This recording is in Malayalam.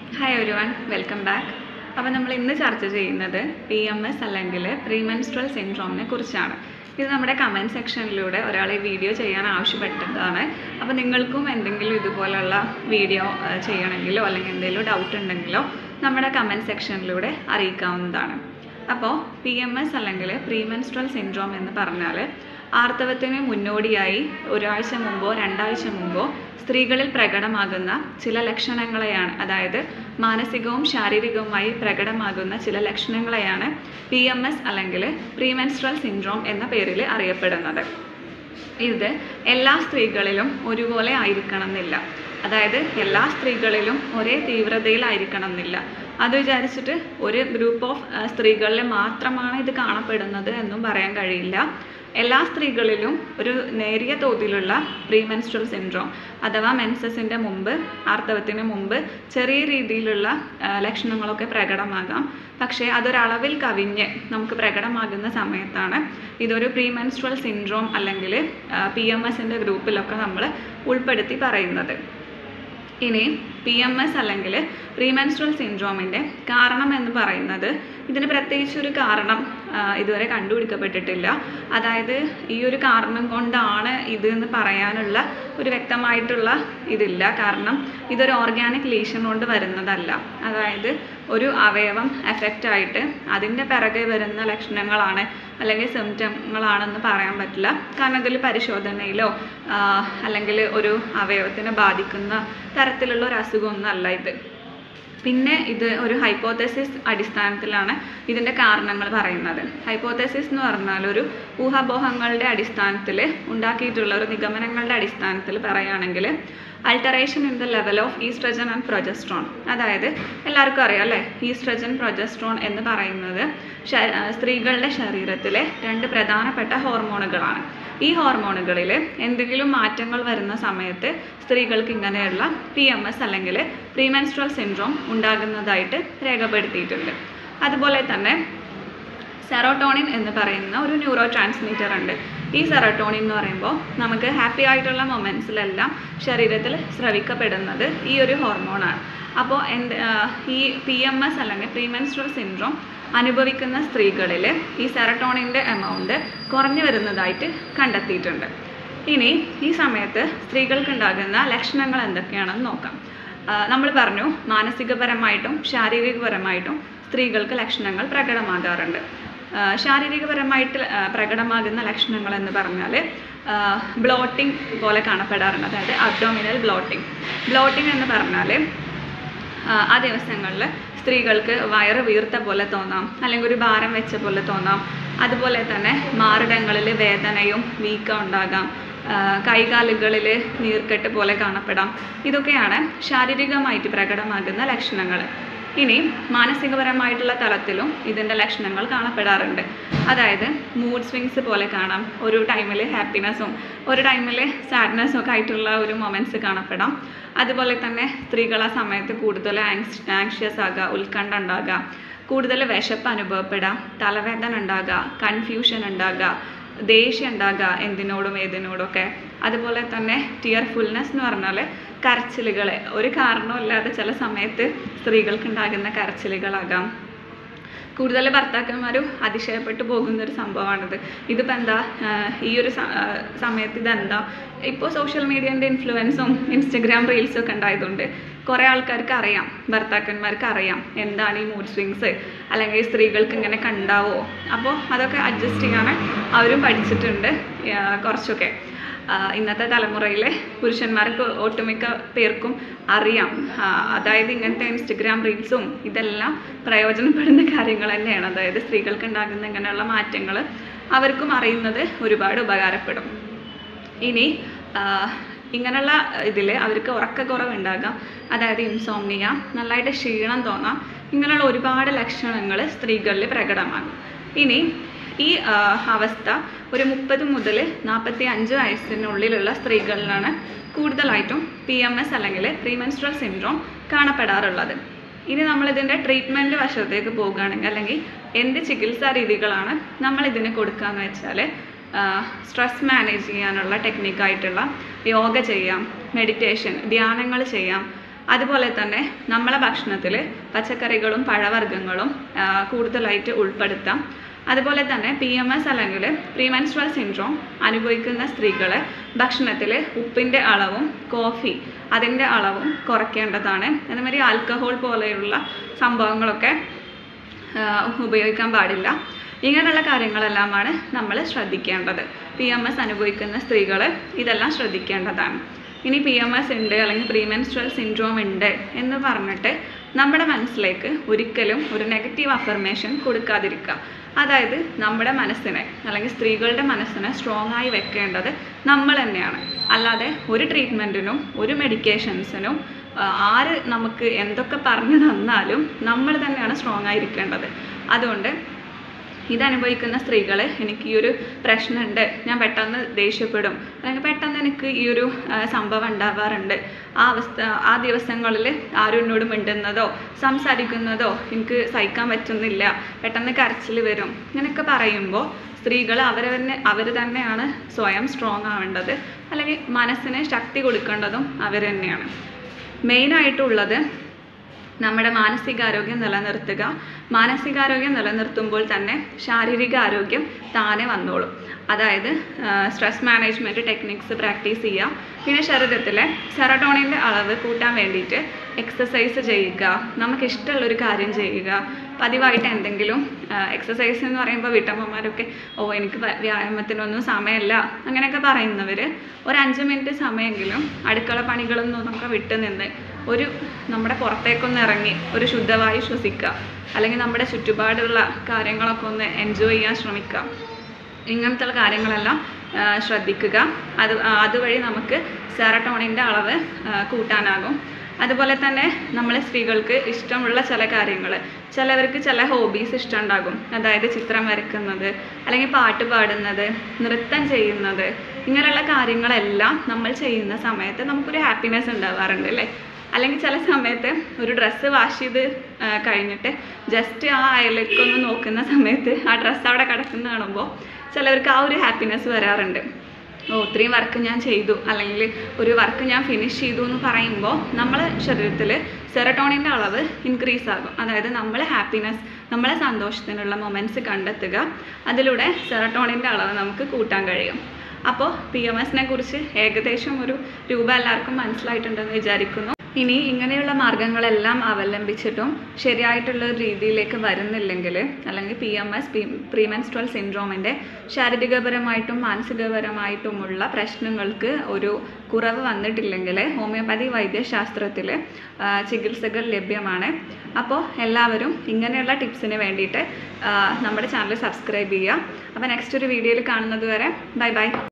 hi everyone welcome back അപ്പോൾ നമ്മൾ ഇന്ന് ചർച്ച ചെയ്യുന്നത് പി എം എസ് അല്ലെങ്കിൽ പ്രീമെൻസ്ട്രൽ സിൻഡ്രോമിനെ കുറിച്ചാണ് ഇത് നമ്മുടെ കമൻറ്റ് സെക്ഷനിലൂടെ ഒരാൾ ഈ വീഡിയോ ചെയ്യാൻ ആവശ്യപ്പെട്ടതാണ് അപ്പോൾ നിങ്ങൾക്കും എന്തെങ്കിലും ഇതുപോലുള്ള വീഡിയോ ചെയ്യണമെങ്കിലോ അല്ലെങ്കിൽ എന്തെങ്കിലും ഡൗട്ട് ഉണ്ടെങ്കിലോ നമ്മുടെ കമൻറ്റ് സെക്ഷനിലൂടെ അറിയിക്കാവുന്നതാണ് അപ്പോൾ പി എം എസ് അല്ലെങ്കിൽ പ്രീമെൻസ്ട്രൽ സിൻഡ്രോം എന്ന് പറഞ്ഞാൽ ആർത്തവത്തിന് മുന്നോടിയായി ഒരാഴ്ച മുമ്പോ രണ്ടാഴ്ച മുമ്പോ സ്ത്രീകളിൽ പ്രകടമാകുന്ന ചില ലക്ഷണങ്ങളെയാണ് അതായത് മാനസികവും ശാരീരികവുമായി പ്രകടമാകുന്ന ചില ലക്ഷണങ്ങളെയാണ് പി എം എസ് അല്ലെങ്കിൽ പ്രീമെൻസ്ട്രൽ സിൻഡ്രോം എന്ന പേരിൽ അറിയപ്പെടുന്നത് ഇത് എല്ലാ സ്ത്രീകളിലും ഒരുപോലെ ആയിരിക്കണം എന്നില്ല അതായത് എല്ലാ സ്ത്രീകളിലും ഒരേ തീവ്രതയിലായിരിക്കണം എന്നില്ല അത് വിചാരിച്ചിട്ട് ഒരു ഗ്രൂപ്പ് ഓഫ് സ്ത്രീകളിൽ മാത്രമാണ് ഇത് കാണപ്പെടുന്നത് എന്നും പറയാൻ കഴിയില്ല എല്ലാ സ്ത്രീകളിലും ഒരു നേരിയ തോതിലുള്ള പ്രീമെൻസ്ട്രൽ സിൻഡ്രോം അഥവാ മെൻസസിൻ്റെ മുമ്പ് ആർത്തവത്തിന് മുമ്പ് ചെറിയ രീതിയിലുള്ള ആ, ലക്ഷണങ്ങളൊക്കെ പ്രകടമാകാം പക്ഷേ അതൊരളവിൽ കവിഞ്ഞ് നമുക്ക് പ്രകടമാകുന്ന സമയത്താണ് ഇതൊരു പ്രീമെൻസ്ട്രൽ സിൻഡ്രോം അല്ലെങ്കിൽ പി എം എസിൻ്റെ ഗ്രൂപ്പിലൊക്കെ നമ്മൾ ഉൾപ്പെടുത്തി പറയുന്നത് ഇനി പി എം എസ് അല്ലെങ്കിൽ പ്രീമെൻസ്ട്രൽ സിൻഡ്രോമിൻ്റെ കാരണം എന്ന് പറയുന്നത് ഇതിന് പ്രത്യേകിച്ച് ഒരു കാരണം ആ, ഇതുവരെ കണ്ടുപിടിക്കപ്പെട്ടിട്ടില്ല അതായത് ഈ ഒരു കാരണം കൊണ്ടാണ് ഇത് എന്ന് പറയാനുള്ള ഒരു വ്യക്തമായിട്ടുള്ള ഇതില്ല കാരണം ഇതൊരു ഓർഗാനിക് ലീഷൻ കൊണ്ട് വരുന്നതല്ല അതായത് ഒരു അവയവം എഫക്റ്റ് ആയിട്ട് അതിൻ്റെ പിറകെ വരുന്ന ലക്ഷണങ്ങളാണ് അല്ലെങ്കിൽ സിംറ്റങ്ങളാണെന്ന് പറയാൻ പറ്റില്ല കാരണം ഇതിൽ പരിശോധനയിലോ ആ, അല്ലെങ്കിൽ ഒരു അവയവത്തിനെ ബാധിക്കുന്ന തരത്തിലുള്ള ഒരു അസുഖമൊന്നും അല്ല ഇത് പിന്നെ ഇത് ഒരു ഹൈപ്പോത്തസിസ് അടിസ്ഥാനത്തിലാണ് ഇതിൻ്റെ കാരണങ്ങൾ പറയുന്നത് ഹൈപ്പോത്തസിസ് എന്ന് പറഞ്ഞാൽ ഒരു ഊഹാപോഹങ്ങളുടെ അടിസ്ഥാനത്തിൽ ഉണ്ടാക്കിയിട്ടുള്ള ഒരു നിഗമനങ്ങളുടെ അടിസ്ഥാനത്തിൽ പറയുകയാണെങ്കിൽ alteration in the level of oestrogen and progesterone അതായത് എല്ലാവർക്കും അറിയാം അല്ലേ ഈസ്ട്രജൻ പ്രൊജസ്ട്രോൺ എന്ന് പറയുന്നത് ശ- ആ, സ്ത്രീകളുടെ ശരീരത്തിലെ രണ്ട് പ്രധാനപ്പെട്ട ഹോർമോണുകളാണ് ഈ ഹോർമോണുകളിൽ എന്തെങ്കിലും മാറ്റങ്ങൾ വരുന്ന സമയത്ത് സ്ത്രീകൾക്ക് ഇങ്ങനെയുള്ള പി എം എസ് അല്ലെങ്കിൽ പ്രീമെൻസ്ട്രൽ സിൻഡ്രോം ഉണ്ടാകുന്നതായിട്ട് രേഖപ്പെടുത്തിയിട്ടുണ്ട് അതുപോലെ തന്നെ സെറോട്ടോണിൻ എന്ന് പറയുന്ന ഒരു ന്യൂറോ ട്രാൻസ്മിറ്റർ ഉണ്ട് ഈ സെറോട്ടോണിൻ എന്ന് പറയുമ്പോൾ നമുക്ക് ഹാപ്പി ആയിട്ടുള്ള മൊമെൻറ്റ്സിലെല്ലാം ശരീരത്തിൽ സ്രവിക്കപ്പെടുന്നത് ഈ ഒരു ഹോർമോണാണ് അപ്പോൾ എന്ത് ആ, ഈ പി എം എസ് അല്ലെങ്കിൽ പ്രീമെൻസ്ട്രൽ സിൻഡ്രോം അനുഭവിക്കുന്ന സ്ത്രീകളിൽ ഈ സെറട്ടോണിൻ്റെ എമൗണ്ട് കുറഞ്ഞു വരുന്നതായിട്ട് കണ്ടെത്തിയിട്ടുണ്ട് ഇനി ഈ സമയത്ത് സ്ത്രീകൾക്കുണ്ടാകുന്ന ലക്ഷണങ്ങൾ എന്തൊക്കെയാണെന്ന് നോക്കാം നമ്മൾ പറഞ്ഞു മാനസികപരമായിട്ടും ശാരീരികപരമായിട്ടും സ്ത്രീകൾക്ക് ലക്ഷണങ്ങൾ പ്രകടമാകാറുണ്ട് ആ, ശാരീരികപരമായിട്ട് ആ, പ്രകടമാകുന്ന ലക്ഷണങ്ങൾ എന്ന് പറഞ്ഞാൽ ബ്ലോട്ടിംഗ് പോലെ കാണപ്പെടാറുണ്ട് അതായത് അബ്ഡോമിനൽ ബ്ലോട്ടിംഗ് ബ്ലോട്ടിംഗ് എന്ന് പറഞ്ഞാൽ ആ, ആ ദിവസങ്ങളിൽ സ്ത്രീകൾക്ക് വയറ് വീർത്ത പോലെ തോന്നാം അല്ലെങ്കിൽ ഒരു ഭാരം വെച്ച പോലെ തോന്നാം അതുപോലെ തന്നെ മാറിടങ്ങളിൽ വേദനയും വീക്കം ഉണ്ടാകാം ആ, കൈകാലുകളിൽ നീർക്കെട്ട് പോലെ കാണപ്പെടാം ഇതൊക്കെയാണ് ശാരീരികമായിട്ട് പ്രകടമാകുന്ന ലക്ഷണങ്ങൾ ഇനി മാനസികപരമായിട്ടുള്ള തലത്തിലും ഇതിൻ്റെ ലക്ഷണങ്ങൾ കാണപ്പെടാറുണ്ട് അതായത് മൂഡ് സ്വിങ്സ് പോലെ കാണാം ഒരു ടൈമിൽ ഹാപ്പിനെസ്സും ഒരു ടൈമിൽ സാഡ്നെസ്സും ഒക്കെ ആയിട്ടുള്ള ഒരു മൊമെൻറ്റ്സ് കാണപ്പെടാം അതുപോലെ തന്നെ സ്ത്രീകൾ ആ സമയത്ത് കൂടുതൽ ആങ്സ് ആങ്ഷ്യസ് ആകുക ഉത്കണ്ഠ ഉണ്ടാകുക കൂടുതൽ വിശപ്പ് അനുഭവപ്പെടാം തലവേദന ഉണ്ടാകുക കൺഫ്യൂഷൻ ഉണ്ടാകുക ദേഷ്യം ഉണ്ടാകുക എന്തിനോടും ഏതിനോടൊക്കെ അതുപോലെ തന്നെ ടിയർഫുൾനെസ് എന്ന് പറഞ്ഞാൽ കരച്ചിലുകൾ ഒരു കാരണമില്ലാതെ ചില സമയത്ത് സ്ത്രീകൾക്ക് ഉണ്ടാകുന്ന കരച്ചിലുകളാകാം കൂടുതൽ ഭർത്താക്കന്മാരും അതിശയപ്പെട്ടു പോകുന്ന ഒരു സംഭവമാണിത് ഇതിപ്പോൾ എന്താ ആഹ് ഈ ഒരു സ- ആഹ് സമയത്ത് ഇതെന്താ ഇപ്പോൾ സോഷ്യൽ മീഡിയൻ്റെ ഇൻഫ്ലുവൻസും ഇൻസ്റ്റഗ്രാം റീൽസും ഒക്കെ ഉണ്ടായതുകൊണ്ട് കുറേ ആൾക്കാർക്ക് അറിയാം ഭർത്താക്കന്മാർക്ക് അറിയാം എന്താണ് ഈ മൂഡ് സ്വിങ്സ് അല്ലെങ്കിൽ സ്ത്രീകൾക്ക് ഇങ്ങനെ കണ്ടാവോ അപ്പോൾ അതൊക്കെ അഡ്ജസ്റ്റ് ചെയ്യാൻ അവരും പഠിച്ചിട്ടുണ്ട് ആഹ് കുറച്ചൊക്കെ ആഹ് ഇന്നത്തെ തലമുറയിലെ പുരുഷന്മാർക്ക് ഒട്ടുമിക്ക പേർക്കും അറിയാം ആഹ് അതായത് ഇങ്ങനത്തെ ഇൻസ്റ്റഗ്രാം റീൽസും ഇതെല്ലാം പ്രയോജനപ്പെടുന്ന കാര്യങ്ങൾ തന്നെയാണ് അതായത് സ്ത്രീകൾക്ക് ഉണ്ടാകുന്ന ഇങ്ങനെയുള്ള മാറ്റങ്ങൾ അവർക്കും അറിയുന്നത് ഒരുപാട് ഉപകാരപ്പെടും ഇനി ആഹ് ഇങ്ങനെയുള്ള ഇതിൽ അവർക്ക് ഉറക്കക്കുറവുണ്ടാകാം അതായത് ഇൻസോംനിയ നല്ലതായിട്ട് ക്ഷീണം തോന്നാം ഇങ്ങനെയുള്ള ഒരുപാട് ലക്ഷണങ്ങൾ സ്ത്രീകളിൽ പ്രകടമാകും ഇനി ഈ ആഹ് അവസ്ഥ ഒരു മുപ്പത് മുതൽ നാൽപ്പത്തി അഞ്ച് വയസ്സിനുള്ളിലുള്ള സ്ത്രീകളിലാണ് കൂടുതലായിട്ടും പി എം എസ് അല്ലെങ്കിൽ പ്രീമെൻസ്ട്രൽ സിൻഡ്രോം കാണപ്പെടാറുള്ളത് ഇനി നമ്മളിതിൻ്റെ ട്രീറ്റ്മെൻറ്റ് വശത്തേക്ക് പോകുകയാണെങ്കിൽ അല്ലെങ്കിൽ എന്ത് ചികിത്സാ രീതികളാണ് നമ്മൾ ഇതിന് കൊടുക്കുകയെന്ന് വെച്ചാൽ സ്ട്രെസ് മാനേജ് ചെയ്യാനുള്ള ടെക്നിക്കായിട്ടുള്ള യോഗ ചെയ്യാം മെഡിറ്റേഷൻ ധ്യാനങ്ങൾ ചെയ്യാം അതുപോലെ തന്നെ നമ്മളെ ഭക്ഷണത്തിൽ പച്ചക്കറികളും പഴവർഗ്ഗങ്ങളും ആ, കൂടുതലായിട്ട് ഉൾപ്പെടുത്താം അതുപോലെ തന്നെ പി എം എസ് അല്ലെങ്കിൽ പ്രീമെൻസ്ട്രൽ സിൻഡ്രോം അനുഭവിക്കുന്ന സ്ത്രീകൾ ഭക്ഷണത്തിൽ ഉപ്പിൻ്റെ അളവും കോഫി അതിൻ്റെ അളവും കുറയ്ക്കേണ്ടതാണ് അതുമാതിരി ആൽക്കഹോൾ പോലെയുള്ള സംഭവങ്ങളൊക്കെ ആ, ഉപയോഗിക്കാൻ പാടില്ല ഇങ്ങനെയുള്ള കാര്യങ്ങളെല്ലാമാണ് നമ്മൾ ശ്രദ്ധിക്കേണ്ടത് പി എം എസ് അനുഭവിക്കുന്ന സ്ത്രീകൾ ഇതെല്ലാം ശ്രദ്ധിക്കേണ്ടതാണ് ഇനി പി എം എസ് ഉണ്ട് അല്ലെങ്കിൽ പ്രീമെൻസ്ട്രൽ സിൻഡ്രോം ഉണ്ട് എന്ന് പറഞ്ഞിട്ട് നമ്മുടെ മനസ്സിലേക്ക് ഒരിക്കലും ഒരു നെഗറ്റീവ് അഫർമേഷൻ കൊടുക്കാതിരിക്കുക അതായത് നമ്മുടെ മനസ്സിനെ അല്ലെങ്കിൽ സ്ത്രീകളുടെ മനസ്സിനെ സ്ട്രോങ് ആയി വെക്കേണ്ടത് നമ്മൾ തന്നെയാണ് അല്ലാതെ ഒരു ട്രീറ്റ്മെൻറ്റിനും ഒരു മെഡിക്കേഷൻസിനും ആര് നമുക്ക് എന്തൊക്കെ പറഞ്ഞു തന്നാലും നമ്മൾ തന്നെയാണ് സ്ട്രോങ് ആയിരിക്കേണ്ടത് അതുകൊണ്ട് ഇതനുഭവിക്കുന്ന സ്ത്രീകൾ എനിക്ക് ഈ ഒരു പ്രശ്നമുണ്ട് ഞാൻ പെട്ടെന്ന് ദേഷ്യപ്പെടും അല്ലെങ്കിൽ പെട്ടെന്ന് എനിക്ക് ഈ ഒരു ആ, സംഭവം ഉണ്ടാവാറുണ്ട് ആ അവസ്ഥ ആ ദിവസങ്ങളിൽ ആരും എന്നോട് മിണ്ടുന്നതോ സംസാരിക്കുന്നതോ എനിക്ക് സഹിക്കാൻ പറ്റുന്നില്ല പെട്ടെന്ന് കരച്ചിൽ വരും ഇങ്ങനെയൊക്കെ പറയുമ്പോൾ സ്ത്രീകൾ അവരവന്നെ അവർ തന്നെയാണ് സ്വയം സ്ട്രോങ് ആവേണ്ടത് അല്ലെങ്കിൽ മനസ്സിന് ശക്തി കൊടുക്കേണ്ടതും അവർ തന്നെയാണ് മെയിനായിട്ടുള്ളത് നമ്മുടെ മാനസികാരോഗ്യം നിലനിർത്തുക മാനസികാരോഗ്യം നിലനിർത്തുമ്പോൾ തന്നെ ശാരീരിക ആരോഗ്യം താനെ വന്നോളും അതായത് സ്ട്രെസ് മാനേജ്മെൻറ്റ് ടെക്നിക്സ് പ്രാക്ടീസ് ചെയ്യുക പിന്നെ ശരീരത്തിലെ സെറട്ടോണിൻ്റെ അളവ് കൂട്ടാൻ വേണ്ടിയിട്ട് എക്സസൈസ് ചെയ്യുക നമുക്ക് ഇഷ്ടമുള്ളൊരു കാര്യം ചെയ്യുക പതിവായിട്ട് എന്തെങ്കിലും എക്സസൈസ് എന്ന് പറയുമ്പോൾ വീട്ടമ്മമാരൊക്കെ ഓ എനിക്ക് വ- വ്യായാമത്തിനൊന്നും സമയമില്ല അങ്ങനെയൊക്കെ പറയുന്നവർ ഒരു അഞ്ച് മിനിറ്റ് സമയമെങ്കിലും അടുക്കള പണികളൊന്നും നമുക്ക് വിട്ടു നിന്ന് ഒരു നമ്മുടെ പുറത്തേക്കൊന്ന് ഇറങ്ങി ഒരു ശുദ്ധവായു ശ്വസിക്കുക അല്ലെങ്കിൽ നമ്മുടെ ചുറ്റുപാടുള്ള കാര്യങ്ങളൊക്കെ ഒന്ന് എൻജോയ് ചെയ്യാൻ ശ്രമിക്കുക ഇങ്ങനത്തെ കാര്യങ്ങളെല്ലാം ആ, ശ്രദ്ധിക്കുക അത് ആ, അതുവഴി നമുക്ക് സെറട്ടോണിൻ്റെ അളവ് ആ, കൂട്ടാനാകും അതുപോലെ തന്നെ നമ്മൾ സ്ത്രീകൾക്ക് ഇഷ്ടമുള്ള ചില കാര്യങ്ങൾ ചിലവർക്ക് ചില ഹോബീസ് ഇഷ്ടമുണ്ടാകും അതായത് ചിത്രം വരയ്ക്കുന്നത് അല്ലെങ്കിൽ പാട്ട് പാടുന്നത് നൃത്തം ചെയ്യുന്നത് ഇങ്ങനെയുള്ള കാര്യങ്ങളെല്ലാം നമ്മൾ ചെയ്യുന്ന സമയത്ത് നമുക്കൊരു ഹാപ്പിനെസ് ഉണ്ടാവാറുണ്ട് അല്ലേ അല്ലെങ്കിൽ ചില സമയത്ത് ഒരു ഡ്രസ്സ് വാഷ് ചെയ്ത് ആ, കഴിഞ്ഞിട്ട് ജസ്റ്റ് ആ അയലേക്കൊന്ന് നോക്കുന്ന സമയത്ത് ആ ഡ്രസ്സ് അവിടെ കിടക്കുന്ന കാണുമ്പോൾ ചിലവർക്ക് ആ ഒരു ഹാപ്പിനെസ് വരാറുണ്ട് ഓ ഇത്രയും വർക്ക് ഞാൻ ചെയ്തു അല്ലെങ്കിൽ ഒരു വർക്ക് ഞാൻ ഫിനിഷ് ചെയ്തു എന്ന് പറയുമ്പോൾ നമ്മളെ ശരീരത്തിൽ സെറട്ടോണിൻ്റെ അളവ് ഇൻക്രീസ് ആകും അതായത് നമ്മളെ ഹാപ്പിനെസ് നമ്മളെ സന്തോഷത്തിനുള്ള മൊമെൻറ്റ്സ് കണ്ടെത്തുക അതിലൂടെ സെറട്ടോണിൻ്റെ അളവ് നമുക്ക് കൂട്ടാൻ കഴിയും അപ്പോൾ പി എം എസിനെ കുറിച്ച് ഏകദേശം ഒരു രൂപ എല്ലാവർക്കും മനസ്സിലായിട്ടുണ്ടെന്ന് വിചാരിക്കുന്നു ഇനി ഇങ്ങനെയുള്ള മാർഗങ്ങളെല്ലാം അവലംബിച്ചിട്ടും ശരിയായിട്ടുള്ള ഒരു രീതിയിലേക്ക് വരുന്നില്ലെങ്കിൽ അല്ലെങ്കിൽ പി എം എസ് പ്രീമെൻസ്ട്രൽ സിൻഡ്രോമിൻ്റെ ശാരീരികപരമായിട്ടും മാനസികപരമായിട്ടുമുള്ള പ്രശ്നങ്ങൾക്ക് ഒരു കുറവ് വന്നിട്ടില്ലെങ്കിൽ ഹോമിയോപ്പതി വൈദ്യശാസ്ത്രത്തിൽ ആ, ചികിത്സകൾ ലഭ്യമാണ് അപ്പോൾ എല്ലാവരും ഇങ്ങനെയുള്ള ടിപ്സിന് വേണ്ടിയിട്ട് ആ, നമ്മുടെ ചാനൽ സബ്സ്ക്രൈബ് ചെയ്യുക അപ്പോൾ നെക്സ്റ്റ് ഒരു വീഡിയോയിൽ കാണുന്നത് വരെ ബൈ ബൈ